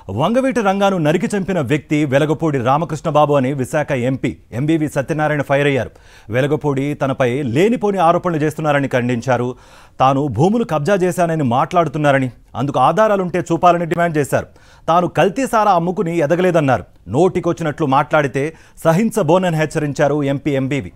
వంగవీటి రంగాను నరికి చంపిన వ్యక్తి వెలగపూడి రామకృష్ణబాబు అని Visakha MP MVV Satyanarayana fire అయ్యారు వెలగపూడి తనపై లేనిపోని ఆరోపణలు చేస్తున్నారని ఖండించారు తాను భూములు కబ్జా చేశానని మాట్లాడుతున్నారని అందుకు ఆధారాలుంటే చూపాలని డిమాండ్ చేశారు తాను కల్తీ సారా అమ్ముకుని ఎదగలేదన్నారు నోటికొచ్చినట్లు మాట్లాడితే సహించబోనని హెచ్చరించారు ఎంపీ ఎంబీవి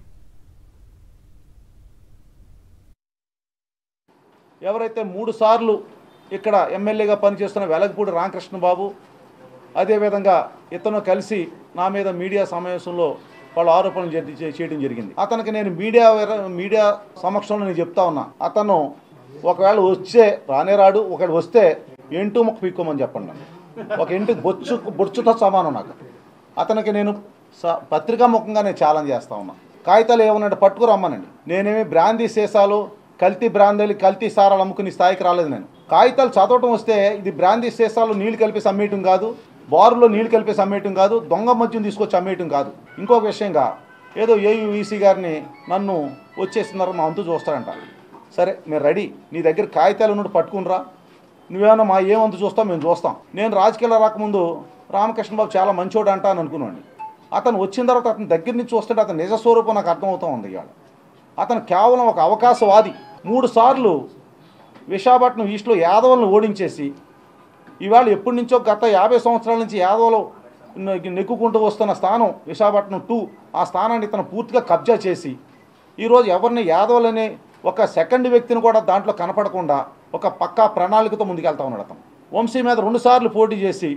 ఎవరైతే మూడు సార్లు ఇక్కడ ఎమ్మెల్యేగా పనిచేస్తున్న వెలగపూడి రామకృష్ణ బాబు అదేవిధంగా ఇతను కలిసి నా మీద మీడియా సమావేశంలో వాళ్ళు ఆరోపణలు చే- చే- చేయడం జరిగింది అతనికి నేను మీడియా వేర- మీడియా సమక్షంలో నేను చెప్తా ఉన్నా అతను ఒకవేళ వచ్చే రానే రాడు ఒకవేళ వస్తే ఎంటు ముక్క పీక్కోమని చెప్పండి నన్ను. ఒక ఇంటి బొచ్చు బొచ్చుతో సమానం నాకు అతనికి నేను స- పత్రికా ముఖంగా నేను ఛాలెంజ్ చేస్తా ఉన్నా కాగితాలు ఏమన్నాడు పట్టుకురమ్మనండి నేనేమి బ్రాందీ సీసాలు కల్తీ బ్రాందీలు కల్తీ సారాలు అమ్ముకునే స్థాయికి రాలేదు నేను కాగితాలు చదవటం వస్తే ఇది బ్రాందీ సీసాలు నీళ్లు కలిపేసి అమ్మేయటం కాదు బారులో నీళ్లు కలిపేసి అమ్మేయటం కాదు దొంగ మద్యం తీసుకొచ్చి అమ్మేయటం కాదు ఇంకొక విషయంగా ఏదో ఏయుఈసీ గారిని నన్ను వచ్చేస్తున్నారు మా అంతు చూస్తారంట సరే మీరు రెడీ నీ దగ్గర కాగితాలు ఉన్నట్టు పట్టుకునిరా నువ్వేమన్నా మా ఏమంతు చూస్తావు మేము చూస్తాం నేను రాజకీయాలు రాకముందు రామకృష్ణ బాబు చాలా మంచోడు అంట అని అనుకున్నాను అతను వచ్చిన తర్వాత అతని దగ్గర నుంచి చూస్తుంటే అతని నిజ స్వరూపం నాకు అర్థమవుతా ఉంది ఇవాళ అతను కేవలం ఒక అవకాశవాది మూడు సార్లు విశాఖపట్నం ఈస్ట్లో యాదవులను ఓడించేసి ఇవాళ ఎప్పటి నుంచో గత యాభై సంవత్సరాల నుంచి యాదవులు నె- నెక్కుకుంటూ వస్తున్న స్థానం విశాఖపట్నం టూ ఆ స్థానాన్ని ఇతను పూర్తిగా కబ్జా చేసి ఈరోజు ఎవరిని యాదవులని ఒక సెకండ్ వ్యక్తిని కూడా దాంట్లో కనపడకుండా ఒక పక్కా ప్రణాళికతో ముందుకెళ్తా ఉన్నాడు అతను వంశీ మీద రెండుసార్లు పోటీ చేసి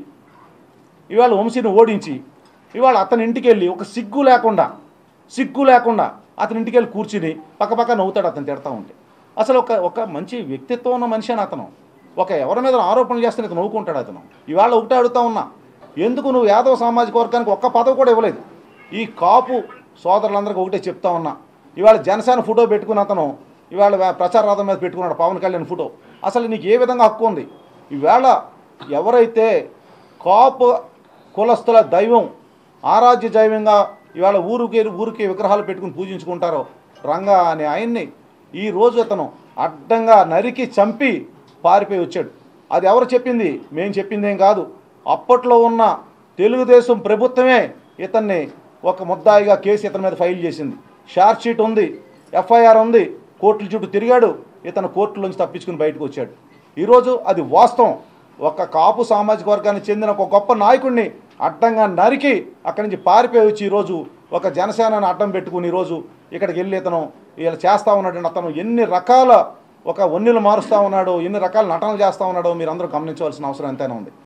ఇవాళ వంశీని ఓడించి ఇవాళ అతని ఇంటికి వెళ్ళి ఒక సిగ్గు లేకుండా సిగ్గు లేకుండా అతని ఇంటికి వెళ్ళి కూర్చుని పక్కపక్క నవ్వుతాడు అతను తిడతా ఉంటే అసలు ఒక ఒక మంచి వ్యక్తిత్వం ఉన్న మనిషి అని అతను ఒక ఎవరి మీద ఆరోపణలు చేస్తే ఇతను నవ్వుకుంటాడు అతను ఇవాళ ఒకటే అడుగుతా ఉన్నా ఎందుకు నువ్వు యాదవ సామాజిక వర్గానికి ఒక్క పదవి కూడా ఇవ్వలేదు ఈ కాపు సోదరులందరికీ ఒకటే చెప్తా ఉన్నా ఇవాళ జనసేన ఫోటో పెట్టుకుని అతను ఇవాళ వే- ప్రచార రథం మీద పెట్టుకున్నాడు పవన్ కళ్యాణ్ ఫోటో అసలు నీకు ఏ విధంగా హక్కు ఉంది ఈవేళ ఎవరైతే కాపు కులస్తుల దైవం ఆరాధ్య దైవంగా ఇవాళ ఊరికి ఊరికి విగ్రహాలు పెట్టుకుని పూజించుకుంటారో రంగా అనే ఆయన్ని ఈ రోజు అతను అడ్డంగా నరికి చంపి పారిపోయి వచ్చాడు అది ఎవరు చెప్పింది మేము చెప్పిందేం కాదు అప్పట్లో ఉన్న తెలుగుదేశం ప్రభుత్వమే ఇతన్ని ఒక ముద్దాయిగా కేసు ఇతని మీద ఫైల్ చేసింది షార్ట్ షీట్ ఉంది ఎఫ్ఐఆర్ ఉంది కోర్టుల చుట్టూ తిరిగాడు ఇతను కోర్టులోంచి తప్పించుకుని బయటకు వచ్చాడు ఈరోజు అది వాస్తవం ఒక కాపు సామాజిక వర్గానికి చెందిన ఒక గొప్ప నాయకుడిని అడ్డంగా నరికి అక్కడి నుంచి పారిపోయి వచ్చి ఈరోజు ఒక జనసేనని అడ్డం పెట్టుకుని ఈరోజు ఇక్కడికి వెళ్ళి ఇతను ఇలా చేస్తూ ఉన్నాడు అతను ఎన్ని రకాల ఒక వన్నెలు మారుస్తూ ఉన్నాడో ఎన్ని రకాల నటనలు చేస్తూ ఉన్నాడో మీరు అందరూ గమనించవలసిన అవసరం ఎంతైనా ఉంది